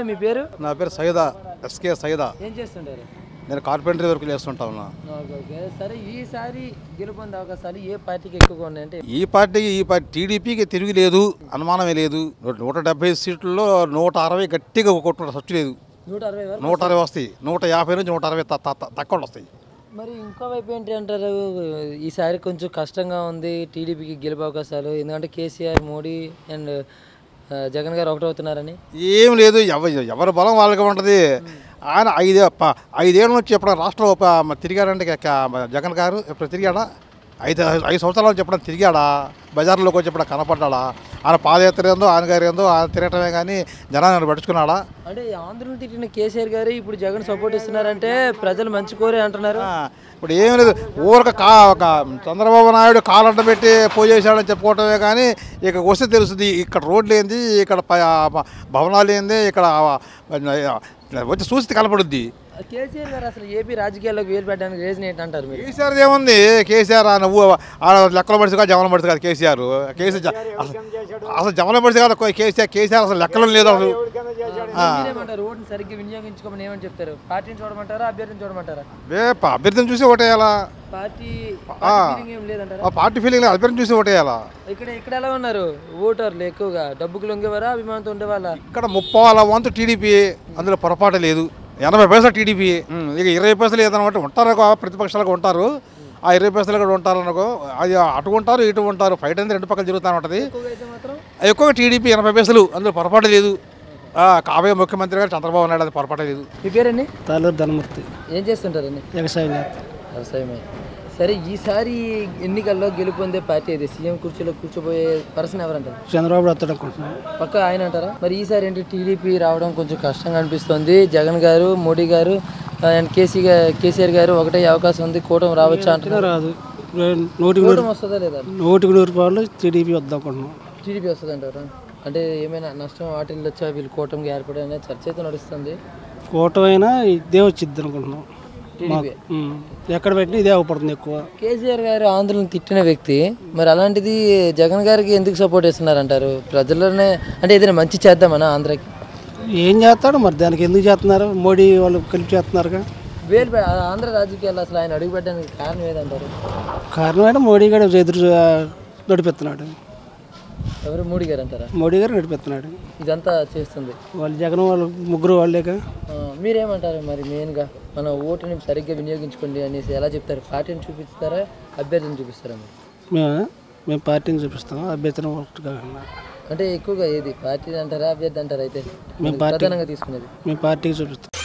మీ పేరు నా పేరు సైదా ఎస్కే సైదా ఏం చేస్తుంటారు నేను కార్పెంటరీ వర్క్ చేస్తుంటా ఉన్నా ఓకే ఓకే సరే ఈసారి గెలుపొందే అవకాశాలు ఏ పార్టీకి ఎక్కువగా ఉన్నాయంటే ఈ పార్టీకి ఈ పార్టీ టీడీపీకి తిరిగి లేదు అనుమానమే లేదు నూట నూట డెబ్బై సీట్లలో నూట అరవై గట్టిగా కొట్టుకుంటే సచ్చు లేదు నూట అరవై వరకు నూట అరవై వస్తాయి నూట యాభై నుంచి నూట అరవై త- త- త- తక్కువ వస్తాయి మరి ఇంకో వైపు ఏంటి అంటారు ఈసారి కొంచెం కష్టంగా ఉంది టీడీపీకి గెలుపు అవకాశాలు ఎందుకంటే కేసీఆర్ మోడీ అండ్ జగన్ గారు ఒకటి అవుతున్నారని ఏం లేదు ఎవ ఎవరి బలం వాళ్ళకి ఉంటుంది ఆయన ఐదే ప- ఐదేళ్ళ నుంచి ఎప్పుడు రాష్ట్రంలో ప- తిరిగాడంటే క- క- జగన్ గారు ఎప్పుడు తిరిగాడా ఐదు ఐదు సంవత్సరాల నుంచి ఎప్పుడైనా తిరిగాడా బజార్లోకి వచ్చి ఎప్పుడు కనపడ్డాడా ఆయన పాదయాత్ర ఏందో ఆయన గారు ఏందో ఆయన తిరగటమే కానీ జనాన్ని పడుచుకున్నాడా అంటే ఆంధ్రను తిట్టిన కేసీఆర్ గారు ఇప్పుడు జగన్ సపోర్ట్ ఇస్తున్నారంటే ప్రజలు మంచి కోరే అంటున్నారు ఆ, ఇప్పుడు ఏం లేదు ఊరక కా ఒక చంద్రబాబు నాయుడు కాలంట పెట్టి పూజ చేశాడని చెప్పుకోవటమే కానీ ఇక వస్తే తెలుస్తుంది ఇక్కడ రోడ్లు ఏంది ఇక్కడ ప- ఆ భవనాలు ఏంది ఇక్కడ ఆ, వచ్చి చూస్తే కనపడుద్ది కేసీఆర్ గారు అసలు ఏపీ రాజకీయాల్లోకి వేలు పెట్టడానికి రీజన్ ఏంటంటారు మీరు కేసీఆర్ ఏముంది కేసీఆర్ ఆ నువ్వు ఆ లెక్కల పడిసి కాదు జమల పడిసి కాదు కేసీఆర్ కేసీఆర్ జ- అసలు అసలు జమల పడిసి కాదు కేసీఆర్ కేసీఆర్ అసలు లెక్కలు లేదు అసలు ఆ. మీరేమంటారు ఓటుని సరిగ్గా వినియోగించుకోమని ఏమని చెప్తారు పార్టీని చూడమంటారా అభ్యర్థిని చూడమంటారా ఏ ప- అభ్యర్థిని చూసి ఓటేయాలా పార్టీ ఆ. ఫీలింగ్ ఏం లేదంటారా ఆ పార్టీ ఫీలింగ్ లేదు అభ్యర్థిని చూసి ఓటేయాలా ఇక్కడ ఇక్కడ ఎలా ఉన్నారు ఓటర్లు ఎక్కువగా డబ్బుకు లొంగేవారా అభిమానంతో ఉండేవాళ్ళ ఇక్కడ ముప్పాల వంతు టీడీపీ అందులో పొరపాటు లేదు ఎనభై పైసలు టీడీపీ ఉమ్, ఇక ఇరవై పైసలు ఏదన్నమాట ఉంటారు ఒక ప్రతిపక్షాలుగా ఉంటారు ఆ ఇరవై పైసలు కూడా ఉంటారు అనుకో అది అటు ఉంటారు ఇటు ఉంటారు ఫైట్ అనేది రెండు పక్కల జరుగుతూ ఉంటుంది ఎక్కువగా అయితే మాత్రం ఎక్కువగా టీడీపీ ఎనభై పైసలు అందులో పొరపాటు లేదు ఆ, కాబోయే ముఖ్యమంత్రి గారు చంద్రబాబు నాయుడు అది పొరపాటు లేదు మీ పేరండి తాలూరు ధనమూర్తి ఏం చేస్తుంటారండి వ్యవసాయం చేస్తాం వ్యవసాయమే సరే ఈసారి ఎన్నికల్లో గెలుపొందే పార్టీ అది సీఎం కుర్చీలో కూర్చోబోయే పర్సన్ ఎవరంటారు చంద్రబాబు వస్తాడు అనుకుంటున్నాం పక్క ఆయన అంటారా మరి ఈసారి ఏంటి టీడీపీ రావడం కొంచెం కష్టంగా అనిపిస్తుంది జగన్ గారు మోడీ గారు అండ్ కేసీ గా- కేసీఆర్ గారు ఒకటే అవకాశం ఉంది కూటమి రావచ్చు అంటున్నారు రాదు నూటికి నూరు కూటమి వస్తుందా లేదా నూటికి నూరు రూపాయలు టీడీపీ వద్దాం అనుకుంటున్నాం టీడీపీ వస్తుంది అంటారా అంటే ఏమైనా నష్టం వాటిల్లో వచ్చా వీళ్ళు కూటమికి ఏర్పడే అనే చర్చ అయితే నడుస్తుంది కూటమైనా ఇదే వచ్చిద్ది అనుకుంటున్నాం టీడీపీ ఉమ్. ఎక్కడ పెట్టినా ఇదే అవపడుతుంది ఎక్కువ కేసీఆర్ గారు ఆంధ్రులను తిట్టిన వ్యక్తి మరి అలాంటిది జగన్ గారికి ఎందుకు సపోర్ట్ ఇస్తున్నారంటారు ప్రజల్లోనే అంటే ఏదైనా మంచి చేద్దామనా ఆంధ్రాకి ఏం చేస్తాడు మరి దానికి ఎందుకు చేస్తున్నారు మోడీ వాళ్ళు కలిపి చేస్తున్నారుగా వేలు పె- ఆంధ్ర రాజకీయాల్లో అసలు ఆయన అడుగుపెట్టడానికి కారణం ఏదంటారు కారణమైన మోడీ గారు ఎదురు నడిపిస్తున్నాడు ఎవరు మోడీ గారు అంటారా మోడీ గారు నడిపిస్తున్నాడు ఇదంతా చేస్తుంది వాళ్ళు జగన్ వాళ్ళు ముగ్గురు వాళ్ళేగా ఆ, మీరేమంటారు మరి మెయిన్గా మన ఓటుని సరిగ్గా వినియోగించుకోండి అనేసి ఎలా చెప్తారు పార్టీని చూపిస్తారా అభ్యర్థిని చూపిస్తారా మీరు మేము మేము పార్టీని చూపిస్తాం అభ్యర్థన ఒకటిగా అంటే ఎక్కువగా ఏది పార్టీ అంటారా అభ్యర్థి అంటారా అయితే మేము పార్టీ ప్రధానంగా తీసుకునేది మేము పార్టీకి చూపిస్తాం